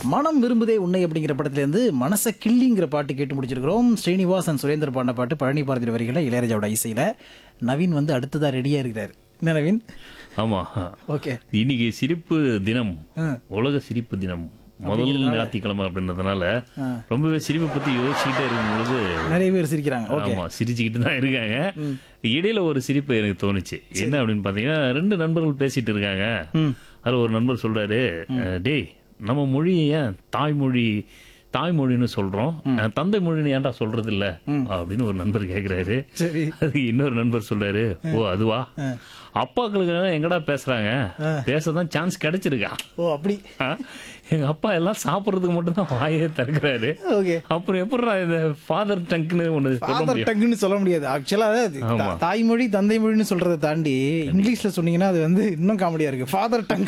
மனம் விரும்புதே உன்னை அப்படிங்கிற படத்துலேருந்து மனச கிள்ளிங்கிற பாட்டு கேட்டு முடிச்சிருக்கிறோம் ஸ்ரீனிவாசன் சுரேந்தர் பாண்ட பாட்டு பழனி பாரதி வரிகளை இளையராஜாவோட இசையில் நவீன் வந்து அடுத்ததா ரெடியாக இருக்கிறார் என்ன நவீன் ஆமா ஓகே இன்னைக்கு சிரிப்பு தினம் ஆ. உலக சிரிப்பு தினம் முதல் ஞாயிற்றுக்கிழமை அப்படின்றதுனால ரொம்பவே சிரிப்பை பத்தி யோசிச்சுக்கிட்டே இருக்கும் பொழுது நிறைய பேர் சிரிக்கிறாங்க ஓகே ஆமா சிரிச்சுக்கிட்டு தான் இருக்காங்க இடையில ஒரு சிரிப்பு எனக்கு தோணுச்சு என்ன அப்படின்னு பாத்தீங்கன்னா ரெண்டு நண்பர்கள் பேசிட்டு இருக்காங்க ம் அதுல ஒரு நண்பர் சொல்றாரு அஹ், டேய் நம்ம மொழியை ஏன் தாய்மொழி தாய்மொழின்னு சொல்றோம் அஹ், தந்தை மொழின்னு ஏன்டா சொல்றது இல்ல அப்படின்னு ஒரு நண்பர் கேக்குறாரு சரி அதுக்கு இன்னொரு நண்பர் சொல்றாரு ஓ அதுவா அப்பாக்களுக்கு எங்கடா பேசுறாங்க பேசதான் சான்ஸ் கிடைச்சிருக்கா ஓ அப்படி ஆ? எங்க அப்பா எல்லாம் சாப்பிடுறதுக்கு மட்டும் தான் வாயே திறக்கிறாரு ஓகே அப்புறம் எப்படிடா இந்த ஃபாதர் டங்க்னு ஒண்ணு சொல்ல ஃபாதர் முடியும் டங்குன்னு சொல்ல முடியாது ஆக்சுவலாக ஆமா. தாய்மொழி தந்தை மொழின்னு சொல்றதை தாண்டி இங்கிலீஷ்ல சொன்னீங்கன்னா அது வந்து இன்னும் காமெடியா இருக்கு ஃபாதர் டங்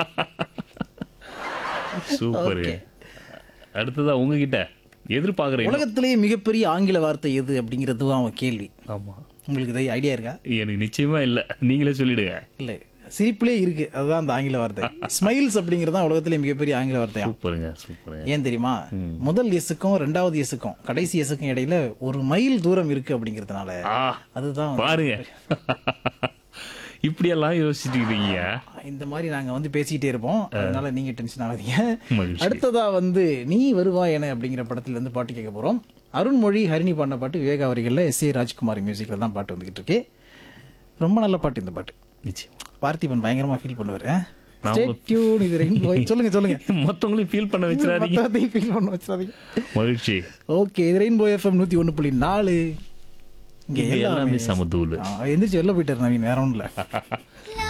சூப்பர் அடுத்ததா உங்ககிட்ட எதிர்பார்க்குறீங்க உலகத்திலேயே மிகப்பெரிய ஆங்கில வார்த்தை எது அப்படிங்கிறது தான் அவன் கேள்வி ஆமா உங்களுக்கு இதை ஐடியா இருக்கா எனக்கு நிச்சயமா இல்ல நீங்களே சொல்லிடுங்க இல்ல சிரிப்புலே இருக்கு அதுதான் அந்த ஆங்கில வார்த்தை ஸ்மைல்ஸ் அப்படிங்கிறது தான் உலகத்திலே மிகப்பெரிய ஆங்கில வார்த்தையா சூப்பருங்க சூப்பருங்க ஏன் தெரியுமா முதல் எசுக்கும் ரெண்டாவது எசுக்கும் கடைசி எசுக்கும் இடையில ஒரு மைல் தூரம் இருக்கு அப்படிங்கிறதுனால ஆ அதுதான் பாருங்க இப்படியெல்லாம் யோசிச்சுட்டு இருக்கீங்க இந்த மாதிரி நாங்க வந்து பேசிக்கிட்டே இருப்போம் அதனால நீங்க டென்ஷன் ஆகாதீங்க மகிழ்ச்சி. அடுத்ததா வந்து நீ வருவாய் என அப்படிங்கிற படத்துல இருந்து பாட்டு கேட்க போறோம் அருண்மொழி ஹரிணி பாடின பாட்டு விவேகா வரிகளில் எஸ் ஏ ராஜ்குமார் மியூசிக்ல தான் பாட்டு வந்துகிட்டு இருக்கு ரொம்ப நல்ல பாட்டு இந்த பாட்டு நிச்சயம் பார்த்திபன் பயங்கரமா ஃபீல் பண்ணுவாரு நாம- Stay tuned, இது ரெயின்போ. சொல்லுங்க சொல்லுங்க மத்தவங்களையும் ஃபீல் பண்ண வச்சிடாதீங்க மொத்தத்தையும் feel பண்ண வச்சிடாதீங்க மகிழ்ச்சி ஓகே இது ரெயின்போ எஃப்எம் நூத்தி ஒண்ணு புள்ளி நாலு இங்க இங்க எல்லாமே எல்லாமே சமதூள் ஆ, எந்திரிச்சு வெளில போயிட்டாரு நவீன் வேற ஒண்ணும் இல்ல